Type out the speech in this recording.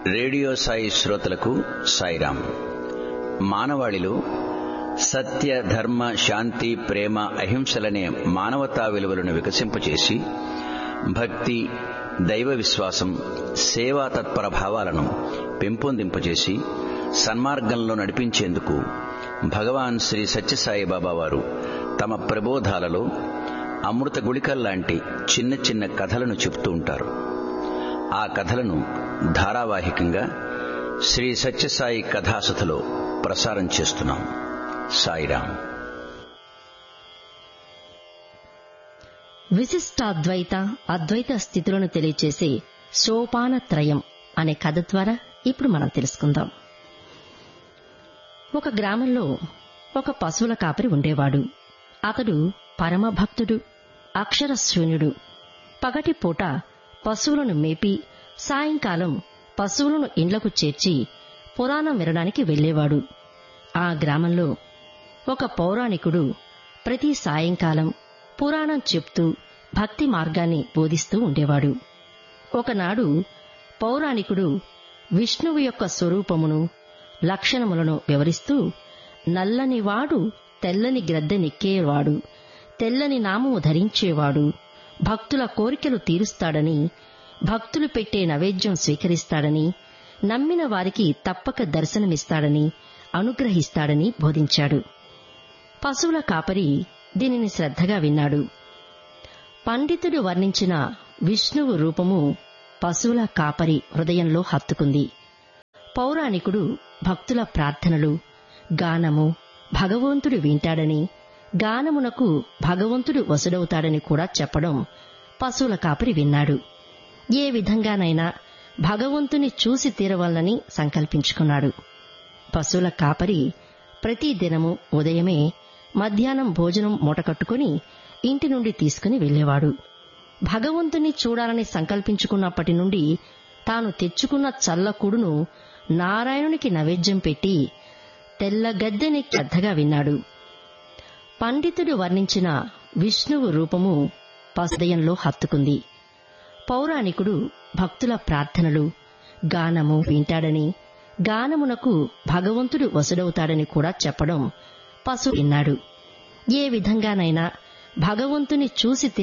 radio Sai శ్రోతలకు సాయిరాం మానవాళిలో సత్య ధర్మ శాంతి ప్రేమ అహింసలనే మానవతా విలువలను వికసింపచేసి భక్తి దైవ విశ్వాసం సేవా తత్పర భావాలను పెంపొందింపచేసి సన్మార్గంలో నడిపించేందుకు భగవాన్ శ్రీ సత్యసాయి బాబా వారు తమ ప్రబోధాలలో అమృత గుళికల్లాంటి చిన్న చిన్న కథలను చెప్తూ ఉంటారు ఆ కథలను ధారావాహికంగా శ్రీ సత్యసాయి కథాసథలో ప్రసారం చేస్తున్నాం సాయిరాం విశిష్టాద్వైత అద్వైత స్థితులను తెలియచేసే సోపానత్రయం అనే కథ ద్వారా ఇప్పుడు మనం తెలుసుకుందాం ఒక గ్రామంలో ఒక పశువుల కాపరి ఉండేవాడు అతడు పరమభక్తుడు అక్షరశూన్యుడు పగటి పూట పశువులను మేపి సాయంకాలం పశువులను ఇండ్లకు చేర్చి పురాణం వినడానికి వెళ్లేవాడు ఆ గ్రామంలో ఒక పౌరాణికుడు ప్రతి సాయంకాలం పురాణం చెప్తూ భక్తి మార్గాన్ని బోధిస్తూ ఉండేవాడు ఒకనాడు పౌరాణికుడు విష్ణువు యొక్క స్వరూపమును లక్షణములను వివరిస్తూ నల్లనివాడు తెల్లని గ్రద్దెనెక్కేవాడు తెల్లని నామము ధరించేవాడు భక్తుల కోరికలు తీరుస్తాడని భక్తులు పెట్టే నైవేద్యం స్వీకరిస్తాడని నమ్మిన వారికి తప్పక దర్శనమిస్తాడని అనుగ్రహిస్తాడని బోధించాడు పశువుల కాపరి దీనిని శ్రద్ధగా విన్నాడు పండితుడు వర్ణించిన విష్ణువు రూపము పశువుల కాపరి హృదయంలో హత్తుకుంది పౌరాణికుడు భక్తుల ప్రార్థనలు గానము భగవంతుడు వింటాడని గానమునకు భగవంతుడు వసుడవుతాడని కూడా చెప్పడం పశువుల కాపరి విన్నాడు ఏ విధంగానైనా భగవంతుని చూసి తీరవాలని సంకల్పించుకున్నాడు పశువుల కాపరి ప్రతి దినము ఉదయమే మధ్యాహ్నం భోజనం మూటకట్టుకుని ఇంటి నుండి తీసుకుని వెళ్లేవాడు భగవంతుని చూడాలని సంకల్పించుకున్నప్పటి నుండి తాను తెచ్చుకున్న చల్లకుడును నారాయణునికి నైవేద్యం పెట్టి తెల్ల గద్దెని శ్రద్ధగా విన్నాడు పండితుడు వర్ణించిన విష్ణువు రూపము పసుదయంలో హత్తుకుంది పౌరాణికుడు భక్తుల ప్రార్థనలు గానము వింటాడని గానమునకు భగవంతుడు వసుడవుతాడని కూడా చెప్పడం పశు విన్నాడు ఏ విధంగానైనా భగవంతుని చూసి